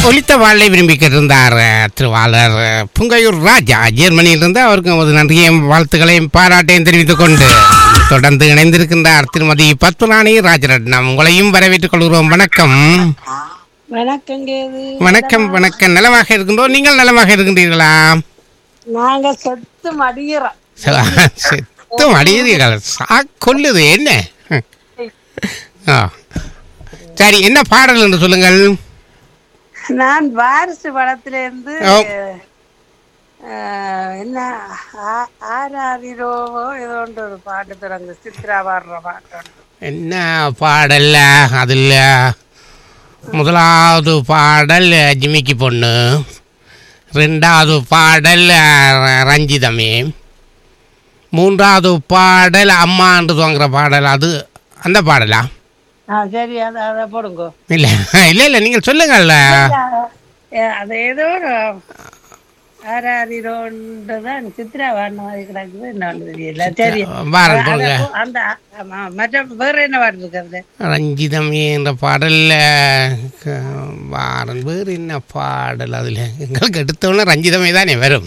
ஒலித்த வாழை விரும்பி கேட்டிருந்தார் அஹ், திருவாளர் அஹ், புங்கையூர் ராஜா ஜெர்மனியிலிருந்து அவருக்கு நமது நன்றியையும் வாழ்த்துக்களையும் பாராட்டையும் தெரிவித்துக் கொண்டு தொடர்ந்து இணைந்திருக்கின்றார் திருமதி பத்மராணி ராஜரட்னம் உங்களையும் வரவேற்றுக் கொள்கிறோம் வணக்கம் வணக்கங்க இது வணக்கம் வணக்கம் நலமாக இருக்கின்றோம் நீங்கள் நலமாக இருக்கின்றீர்களா நாங்க சொத்து மடிகிறோம் செத்தும் அடிகிறீர்கள் சா கொல்லுது என்ன ஆ சரி என்ன பாடல் என்று சொல்லுங்கள் நான் வாரிசு படத்துல இருந்து ஓ. அஹ், என்ன ஆ- ஆராரிரோவோ ஏதோ ஒன்று ஒரு பாட்டு தொடங்கு சித்ரா பாடுற பாட்டு ஒன்று. என்ன பாடல் அதில் முதலாவது பாடல் ஜிமிக்கி பொண்ணு ரெண்டாவது பாடல் அஹ், ரஞ்சிதமே மூன்றாவது பாடல் அம்மான்று துவங்குற பாடல் அது அந்த பாடலா ஆ சரி அதை அதை போடுங்க இல்லை இல்லை இல்லை நீங்கள் சொல்லுங்கள் அஹ், அது ஏதோ ஒரு ஆராரிரோன்று தான் சித்ரா பாடின மாதிரி கிடக்குது என்ன தெரியல சரி பாரல் போடுங்க அதை போ- அந்த ஆமா, மற்ற வேற என்ன பாட்டு இருக்கிறது ரஞ்சிதமே என்ற பாடல் வாரன் வேறு என்ன பாடல் அதில் எங்களுக்கு எடுத்தோன்னே ரஞ்சிதமே தானே வரும்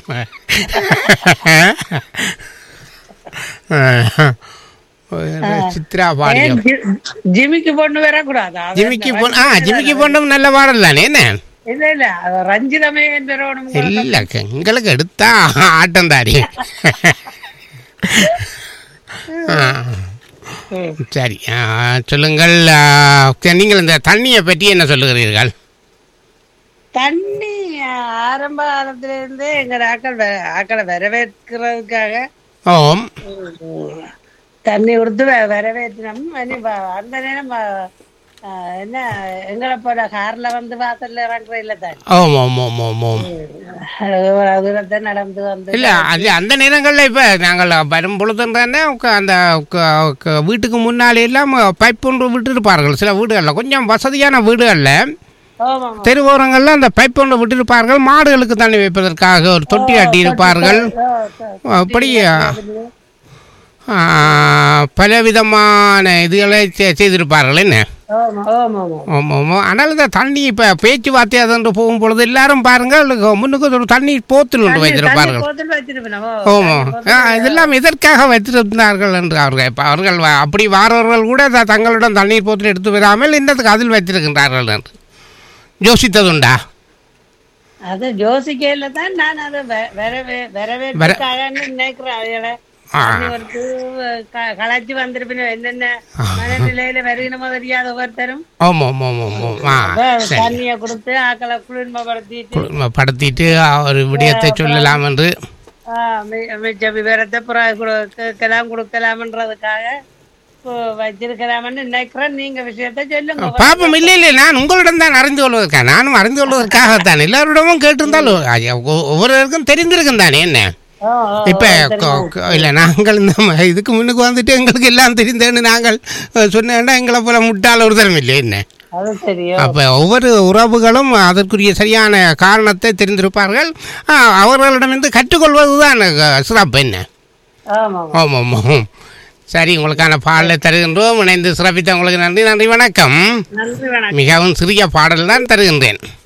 சித்ரா பாடிய ஏன் ஜி- ஜிமிக்கு பொண்ணு வரக்கூடாதா அது ஜிமிக்கி பொண்ணு ஆ ஜிமிக்கி பொண்ணும் நல்ல பாடல் தானே என்ன இல்ல இல்ல அது ரஞ்சிதமே பெறணும் இல்லை எங்களுக்கு எடுத்தா ஆட்டம் தாடி ஆ சரி ஆ, சொல்லுங்கள் ஆ, சரி, நீங்கள் இந்த தண்ணியை பற்றி என்ன சொல்லுகிறீர்கள் தண்ணி ஆரம்ப காலத்துல இருந்தே எங்க ஆக்கள் வ- ஆக்களை வரவேற்கிறதுக்காக ஓம் உம், தண்ணி கொடுத்து வ- வரவேற்றினோம் இனி வ- அந்த நேரம் வ- ஆஹ், என்ன எங்களை போல கார்ல வந்து வாசல்ல இறங்குற இல்ல தண்ணி ஓம் ஓம் ஓம் ஓம் ஓம் அவ்வளவு தூரத்தை நடந்து வந்து இல்லை அது அந்த நேரங்களில் இப்போ நாங்கள் வரும் பொழுதுன்றே அந்த க- க- வீட்டுக்கு முன்னாலே எல்லாம் பைப் ஒன்று விட்டுருப்பார்கள் சில வீடுகளில் கொஞ்சம் வசதியான வீடுகளில் ஆமா தெருவோரங்களில் அந்த பைப் ஒன்று விட்டிருப்பார்கள் மாடுகளுக்கு தண்ணி வைப்பதற்காக ஒரு தொட்டி கட்டியிருப்பார்கள் அப்படி ஆ, பலவிதமான இதுகளை செ- செய்திருப்பார்கள் என்ன ஆமா ஆமா ஆமா ஆமாம் ஆமாம் ஆனால் இந்த தண்ணி இப்போ பேச்சுவார்த்தை அதன்று போகும் பொழுது எல்லாரும் பாருங்கள் முன்னுக்கு ஒரு தண்ணி போத்தில் ஒன்று வைத்திருப்பார்கள் போத்தல் வச்சிருப்பேன் ஆமாம் ஆ, இதெல்லாம் எதற்காக வைத்திருந்தார்கள் என்று அவர்கள் இப்போ அவர்கள் வ- அப்படி வாரவர்கள் கூட த- தங்களுடன் தண்ணீர் போத்தில் எடுத்து வராமல் இன்னத்துக்கு அதில் வைத்திருக்கின்றார்கள் என்று யோசித்ததுண்டா அது ஜோசிக்கையில தான் நான் அதை வ- வரவே வரவேற்காகன்னு நினைக்கிறேன் அவைகளை ஆ. ஒருத்து களைச்சு வந்திருப்பின என்னென்ன மனநிலையில வருகணுமோ தெரியாத ஒவ்வொருத்தரும் ஆமாம் ஆமாம் ஆமாம் ஆ சரி தண்ணிய கொடுத்து ஆக்களை குளிர்மைப்படுத்திட்டு குடும்ப- படுத்திட்டு ஒரு விடயத்தை சொல்லலாம் என்று ஆ, மி- மிச்ச விவரத்தை புறா கொடு- கேட்கலாம் கொடுக்கலாம்ன்றதுக்காக இப்போ வச்சிருக்கலாம்னு நினைக்கிறேன் நீங்க விஷயத்த சொல்லுங்க பாப்போம் இல்லை இல்லை நான் உங்களிடம் தான் அறிந்து கொள்வதற்காக நானும் அறிந்து கொள்வதற்காகத்தான் எல்லாரிடமும் கேட்டிருந்தாலும் அது ஒ- ஒவ்வொருவருக்கும் தெரிந்திருக்கும் தானே என்ன ஓ, ஓ, இப்போ இல்லை நாங்கள் இந்த ம- இதுக்கு முன்னுக்கு வந்துட்டு எங்களுக்கு எல்லாம் தெரிந்தேன்னு நாங்கள் சொன்னேன்னா எங்களை போல முட்டாள் ஒரு தரம் இல்லை என்ன அது தெரியும் அப்போ ஒவ்வொரு உறவுகளும் அதற்குரிய சரியான காரணத்தை தெரிந்திருப்பார்கள் ஆ, அவர்களிடமிருந்து கற்றுக்கொள்வது தான் சிறப்பு என்ன ஆமா ஆமாம் ஆமாம் சரி உங்களுக்கான பாடலை தருகின்றோம் இணைந்து சிறப்பித்த உங்களுக்கு நன்றி நன்றி வணக்கம் நன்றி வணக்கம் மிகவும் சிறிய பாடல் தான் தருகின்றேன்